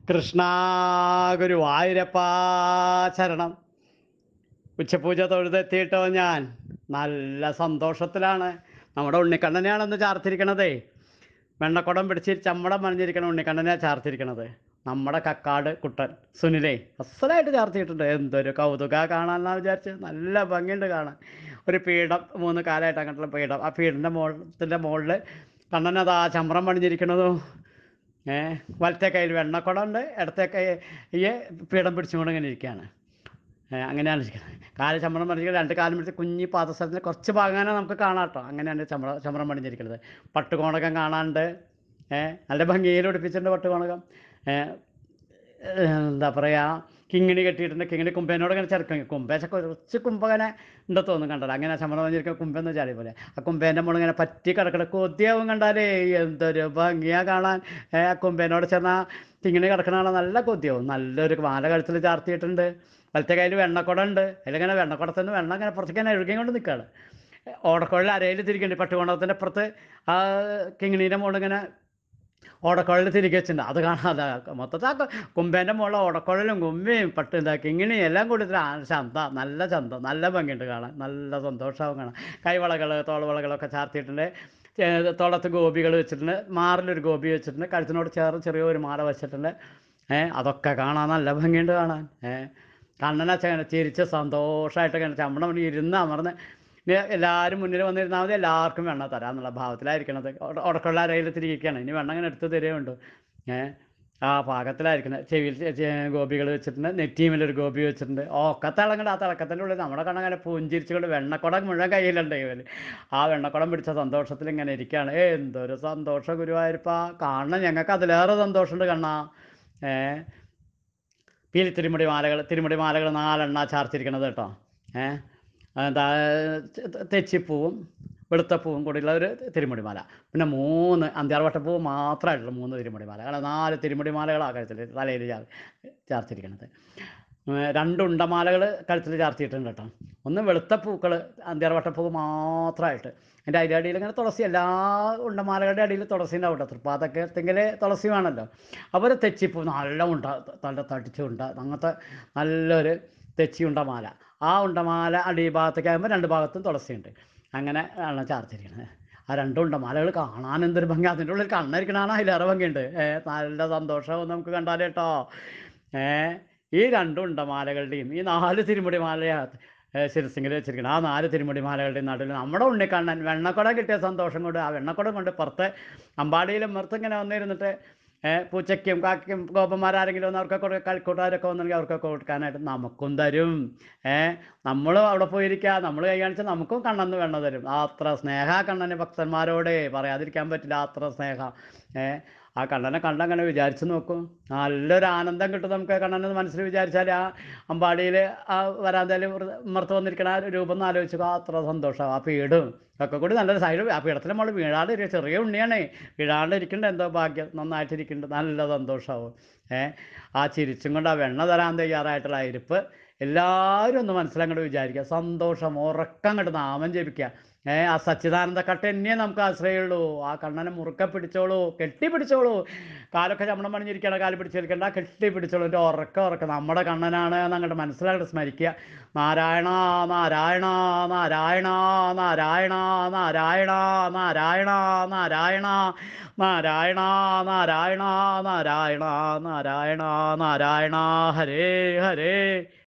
കൃഷ്ണ ഗുരുവായൂരപ്പ ശരണം ഉച്ചപൂജ തൊഴുതെത്തിയിട്ടോ ഞാൻ നല്ല സന്തോഷത്തിലാണ് നമ്മുടെ ഉണ്ണിക്കണ്ണനെയാണെന്ന് ചാർത്തിരിക്കണതേ വെണ്ണക്കുടം പിടിച്ച് ചമ്മടം മറിഞ്ഞിരിക്കണ ഉണ്ണിക്കണ്ണനെയാണ് ചാർത്തിരിക്കണത് നമ്മുടെ കക്കാട് കുട്ടൻ സുനിലേ അസലായിട്ട് ചാർത്തിയിട്ടുണ്ട് എന്തൊരു കൗതുക കാണാമെന്നാണ് വിചാരിച്ച് നല്ല ഭംഗിയുണ്ട് കാണാൻ ഒരു പീഠം മൂന്ന് കാലമായിട്ട് അങ്ങോട്ടുള്ള പീഠം ആ പീഠിൻ്റെ മുകളിൻ്റെ മുകളിൽ കണ്ണനത് ആ ചമ്രം പണിഞ്ഞിരിക്കണതും ഏ വലത്തെ കയ്യിൽ വെണ്ണക്കുടം ഉണ്ട് ഇടത്തെ കൈ ഈ പീഠം പിടിച്ചുകൊണ്ട് ഇങ്ങനെ ഇരിക്കുകയാണ് ഏ, അങ്ങനെയാണ് ഇരിക്കുന്നത് കാല് ചമ്രം പണിഞ്ഞിരിക്കുന്നത് രണ്ട് കാലം പിടിച്ച് കുഞ്ഞി പാദസ്ഥലത്തിന് കുറച്ച് ഭാഗമാണ് നമുക്ക് കാണാം കേട്ടോ അങ്ങനെയാണ് ചമ്ര ചമ്രം പണിഞ്ഞിരിക്കുന്നത് പട്ടുകോണകം കാണാനുണ്ട് ഏ നല്ല ഭംഗിയിൽ ഉടുപ്പിച്ചിട്ടുണ്ട് പട്ടുകോണകം ഏ, എന്താ പറയുക കിങ്ങിണി കെട്ടിയിട്ടുണ്ട് കിങ്ങിണി കുമ്പേനോട് ഇങ്ങനെ ചെറുക്കും കുമ്പേശ കുറച്ച് കുമ്പങ്ങനെ ഉണ്ട് തോന്നും കണ്ടല്ലോ അങ്ങനെ ചമ്മണം വന്നിരിക്കുന്ന കുമ്പെന്ന് വെച്ചാൽ പോലെ ആ കുമ്പേൻ്റെ മുകളിൽ ഇങ്ങനെ പറ്റി കിടക്കണ കൊതിയാവും കണ്ടാലേ എന്തൊരു ഭംഗിയാ കാണാൻ ഏ, ആ കുമ്പേനോട് ചെന്നാൽ കിങ്ങിണി കിടക്കണ കാണാൻ നല്ല കൊതിയാവും നല്ലൊരു മാല കഴുത്തിൽ ചാർത്തിയിട്ടുണ്ട് വലത്തെ കയ്യിൽ വെണ്ണക്കുടം ഉണ്ട് അതിലിങ്ങനെ വെണ്ണക്കുടത്തിൽ നിന്ന് വെണ്ണ ഇങ്ങനെ പുറത്തേക്ക് ഇങ്ങനെ ഒഴുകി കൊണ്ട് നിൽക്കുകയാണ് ഓടക്കുഴൽ അരയിൽ തിരിക്കുന്നുണ്ട് പട്ടുകോണത്തിൻ്റെ അപ്പുറത്ത് ആ കിങ്ങിണീൻ്റെ മുകളിൽ ഇങ്ങനെ ഓടക്കുഴൽ തിരികെ വെച്ചിട്ടുണ്ട് അത് കാണാതെ മൊത്തത്തിൽ ആ കുമ്പേൻ്റെ മുകളിൽ ഓടക്കുഴലും കുമ്പയും പട്ട് എന്താ കിങ്ങിണിയും എല്ലാം കൂടി ഇതിൽ ആ ചന്ത നല്ല ചന്ത നല്ല ഭംഗിയുണ്ട് കാണാൻ നല്ല സന്തോഷമാവും കാണാൻ കൈവളകൾ തോൾവളകളൊക്കെ ചാർത്തിയിട്ടുണ്ട് ചെ- തോളത്ത് ഗോപികൾ വെച്ചിട്ടുണ്ട് മാറിലൊരു ഗോപി വെച്ചിട്ടുണ്ട് കഴുത്തിനോട് ചേർന്ന് ചെറിയൊരു മാല വെച്ചിട്ടുണ്ട് ഏ അതൊക്കെ കാണാൻ നല്ല ഭംഗിയുണ്ട് കാണാൻ ഏ കണ്ണനെ ചെ- ചിരിച്ച് സന്തോഷമായിട്ട് ഇങ്ങനെ ചമ്മണം കൊണ്ട് ഇരുന്ന് അമർന്ന് ഇനി എല്ലാവരും മുന്നിൽ വന്നിരുന്നാൽ മതി എല്ലാവർക്കും വെണ്ണ തരാമെന്നുള്ള ഭാവത്തിലായിരിക്കണത് ഉടക്കുള്ള അരയിൽ തിരികെയാണ് ഇനി വെണ്ണം ഇങ്ങനെ എടുത്ത് തരുമുണ്ട് ഏ ആ പാകത്തിലായിരിക്കുന്നത് ചെവിയിൽ ഗോപികൾ വെച്ചിട്ടുണ്ട് നെറ്റിയുമിലൊരു ഗോപി വെച്ചിട്ടുണ്ട് ഒക്കെ തിളങ്ങണ്ട ആ തിളക്കത്തിൻ്റെ ഉള്ളിൽ നമ്മുടെ കണ്ണങ്ങനെ പുഞ്ചിരിച്ചുകൊണ്ട് വെണ്ണക്കുടം മുഴുവൻ കയ്യിലുണ്ട് ഇവര് ആ വെണ്ണക്കുടം പിടിച്ച സന്തോഷത്തിൽ ഇങ്ങനെ ഇരിക്കുകയാണ് ഏ എന്തൊരു സന്തോഷം ഗുരുവായൂരപ്പ കാണണം ഞങ്ങൾക്ക് അതിലേറെ സന്തോഷമുണ്ട് കണ്ണാ ഏ പീലി തിരുമുടി മാലകൾ തിരുമുടി മാലകൾ നാലെണ്ണ ചാർത്തിരിക്കണത് കേട്ടോ ഏ എന്താ തെച്ചിപ്പൂവും വെളുത്തപ്പൂവും കൂടിയുള്ള ഒരു തിരുമുടി മാല പിന്നെ മൂന്ന് അന്ത്യാർവട്ടപ്പൂ മാത്രമായിട്ടുള്ള മൂന്ന് തിരുമുടി മാല കാരണം നാല് തിരുമുടി മാലകൾ ആ കഴുത്തിൽ തലയിൽ ചാർ ചാർത്തിരിക്കണത് ഉം, രണ്ട് ഉണ്ടമാലകൾ കഴുത്തിൽ ചാർത്തിയിട്ടുണ്ട് കേട്ടോ ഒന്ന് വെളുത്ത പൂക്കൾ അന്ത്യാർവട്ടപ്പൂ മാത്രമായിട്ട് എൻ്റെ അതിൻ്റെ അടിയിൽ ഇങ്ങനെ തുളസി എല്ലാ ഉണ്ടമാലകളുടെ അടിയിൽ തുളസി ഉണ്ടാവും കേട്ടോ തൃപ്പാതൊക്കെ തുളസി വേണമല്ലോ അപ്പോൾ ഒരു തെച്ചിപ്പൂ നല്ല ഉണ്ട നല്ല തടിച്ച് ഉണ്ട അങ്ങനത്തെ നല്ലൊരു തെച്ചി ഉണ്ടമാല ആ ഉണ്ടമാല അടിഭാഗത്തേക്ക് ആകുമ്പോൾ രണ്ട് ഭാഗത്തും തുളസിയുണ്ട് അങ്ങനെ ആണ് ചാർത്തിരിക്കുന്നത് ആ രണ്ട് ഉണ്ടമാലകൾ കാണാൻ എന്തൊരു ഭംഗി അതിൻ്റെ ഉള്ളിൽ കണ്ണിരിക്കണതാണ് അതിലേറെ ഭംഗിയുണ്ട് ഏ നല്ല സന്തോഷവും നമുക്ക് കണ്ടാലേ കേട്ടോ ഏ ഈ രണ്ട് ഉണ്ടമാലകളുടെയും ഈ നാല് തിരുമുടി മാലയാണ് ശിരസിംഗിൽ വെച്ചിരിക്കുന്നത് ആ നാല് തിരുമുടി മാലകളുടെയും നടുവിൽ നമ്മുടെ ഉണ്ണിക്കണ്ണൻ വെണ്ണക്കുടം കിട്ടിയ സന്തോഷം കൊണ്ട് ആ വെണ്ണക്കുടം കൊണ്ട് പുറത്ത് അമ്പാടിയിലും പുറത്ത് ഇങ്ങനെ വന്നിരുന്നിട്ട് ഏ, പൂച്ചയ്ക്കും കാക്കയ്ക്കും ഗോപന്മാരാരെങ്കിലും വന്ന് അവർക്കൊക്കെ കൊടു- കളിക്കൂട്ടുകാരൊക്കെ വന്നെങ്കിൽ അവർക്കൊക്കെ കൊടുക്കാനായിട്ട് നമുക്കും തരും ഏ നമ്മളും അവിടെ പോയിരിക്കുക നമ്മൾ കൈ കാണിച്ചാൽ നമുക്കും കണ്ണെന്ന് വെണ്ണ തരും ആ അത്ര സ്നേഹ കണ്ണന് ഭക്തന്മാരോട് പറയാതിരിക്കാൻ പറ്റില്ല ആ അത്ര സ്നേഹ ഏ ആ കണ്ണനെ കണ്ടങ്ങനെ വിചാരിച്ച് നോക്കും നല്ലൊരു ആനന്ദം കിട്ടും നമുക്ക് കണ്ണനെ മനസ്സിൽ വിചാരിച്ചാൽ ആ അമ്പാടിയിൽ ആ വരാന്തയിൽ ഉമ്മർത്ത് വന്നിരിക്കണ ആ രൂപം ഒന്ന് ആലോചിച്ചു ആ അത്ര സന്തോഷം ആ പീടും ഒക്കെ കൂടി നല്ലൊരു സൈഡ് ആ പീഠത്തിൽ നമ്മൾ വീഴാണ്ട് ഇരിക്കുക ചെറിയ ഉണ്ണിയാണേ വീഴാണ്ട് ഇരിക്കേണ്ട എന്തോ ഭാഗ്യം നന്നായിട്ട് ഇരിക്കുന്നുണ്ട് നല്ല സന്തോഷമാവും ഏ ആ ചിരിച്ചും കൊണ്ട് ആ വെണ്ണ തരാൻ തയ്യാറായിട്ടുള്ള ആ ഇരിപ്പ് എല്ലാവരും ഒന്ന് മനസ്സിലങ്ങോട്ട് വിചാരിക്കുക സന്തോഷം ഉറക്കം അങ്ങോട്ട് നാമം ജപിക്കുക ഏ ആ സച്ചിദാനന്ദ കട്ട എന്നെ നമുക്ക് ആശ്രയമുള്ളൂ ആ കണ്ണനെ മുറുക്കെ പിടിച്ചോളൂ കെട്ടി പിടിച്ചോളൂ കാലൊക്കെ ചമ്മണം പണിഞ്ഞിരിക്കണം കാല് പിടിച്ചിരിക്കണ്ട കെട്ടി പിടിച്ചോളൂ എൻ്റെ ഉറക്കം ഉറക്കം നമ്മുടെ കണ്ണനാണ് എന്ന് അങ്ങോട്ട് മനസ്സിലായിട്ട് സ്മരിക്കുക നാരായണ നാരായണ നാരായണ നാരായണ നാരായണ നാരായണ നാരായണ നാരായണ നാരായണ നാരായണ നാരായണ നാരായണ ഹരേ ഹരേ